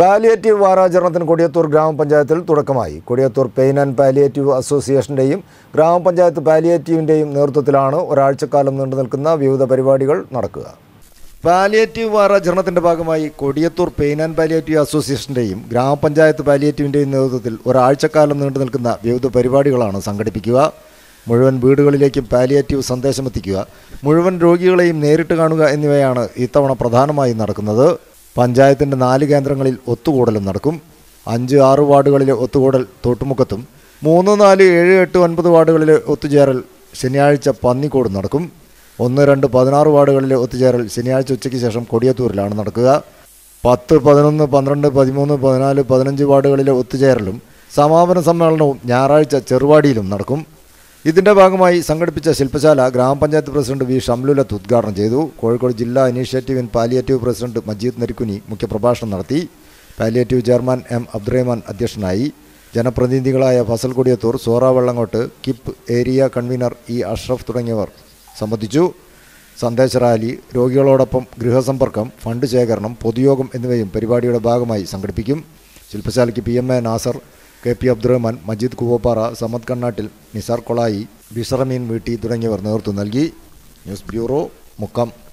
palliative വാരാചരണത്തിന് Kodiyathur ഗ്രാമപഞ്ചായത്തിൽ തുടക്കമായി Kodiyathur pain and palliative അസോസിയേഷൻ്റെയും ഗ്രാമപഞ്ചായത്ത് പാലിയേറ്റീവിൻ്റെയും നേതൃത്വത്തിലാണ് ഒരാഴ്ചക്കാലം നീണ്ടു നിൽക്കുന്ന വിവിധ പരിപാടികൾ നടക്കുക പാലിയേറ്റീവ് വാരാചരണത്തിൻ്റെ ഭാഗമായി കൊടിയത്തൂർ പെയിൻ ആൻഡ് പാലിയേറ്റീവ് അസോസിയേഷൻ്റെയും ഗ്രാമപഞ്ചായത്ത് പാലിയേറ്റീവിൻ്റെയും നേതൃത്വത്തിൽ ഒരാഴ്ചക്കാലം നീണ്ടു നിൽക്കുന്ന വിവിധ പരിപാടികളാണ് സംഘടിപ്പിക്കുക മുഴുവൻ വീടുകളിലേക്കും പാലിയേറ്റീവ് സന്ദേശമെത്തിക്കുക മുഴുവൻ രോഗികളെയും നേരിട്ട് കാണുക എന്നിവയാണ് ഇത്തവണ പ്രധാനമായും നടക്കുന്നത് പഞ്ചായത്തിൻ്റെ നാല് കേന്ദ്രങ്ങളിൽ ഒത്തുകൂടലും നടക്കും അഞ്ച് ആറ് വാർഡുകളിലെ ഒത്തുകൂടൽ തോട്ടുമുക്കത്തും മൂന്ന് നാല് ഏഴ് എട്ട് ഒൻപത് വാർഡുകളിലെ ഒത്തുചേരൽ ശനിയാഴ്ച പന്നിക്കോട് നടക്കും ഒന്ന് രണ്ട് പതിനാറ് വാർഡുകളിലെ ഒത്തുചേരൽ ശനിയാഴ്ച ഉച്ചയ്ക്ക് ശേഷം കൊടിയത്തൂരിലാണ് നടക്കുക പത്ത് പതിനൊന്ന് പന്ത്രണ്ട് പതിമൂന്ന് പതിനാല് പതിനഞ്ച് വാർഡുകളിലെ ഒത്തുചേരലും സമാപന സമ്മേളനവും ഞായറാഴ്ച ചെറുവാടിയിലും നടക്കും ഇതിന്റെ ഭാഗമായി സംഘടിപ്പിച്ച ശില്പശാല ഗ്രാമപഞ്ചായത്ത് പ്രസിഡന്റ് വി ഷംലുലത്ത് ഉദ്ഘാടനം ചെയ്തു കോഴിക്കോട് ജില്ലാ initiative in palliative president Majeed Narikkuni മുഖ്യപ്രഭാഷണം നടത്തി പാലിയേറ്റീവ് ചെയർമാൻ എം അബ്ദുറഹ്മാൻ അധ്യക്ഷനായി ജനപ്രതിനിധികളായ ഫസൽ കൊടിയത്തൂർ സോറ വെള്ളങ്ങോട്ട് കിപ്പ് ഏരിയ കൺവീനർ ഇ അഷ്റഫ് തുടങ്ങിയവർ സംബന്ധിച്ചു സന്ദേശ റാലി രോഗികളോടൊപ്പം ഗൃഹസമ്പർക്കം ഫണ്ട് ശേഖരണം പൊതുയോഗം എന്നിവയും പരിപാടിയുടെ ഭാഗമായി സംഘടിപ്പിക്കും ശില്പശാലയ്ക്ക് P M A Nasar K P Abdurahman Majeed കുവോപ്പാറ സമദ് കണ്ണാട്ടിൽ നിസാർ കൊളായി ബിഷറമീൻ വീട്ടി തുടങ്ങിയവർ നേതൃത്വം നൽകി ന്യൂസ് ബ്യൂറോ മുക്കം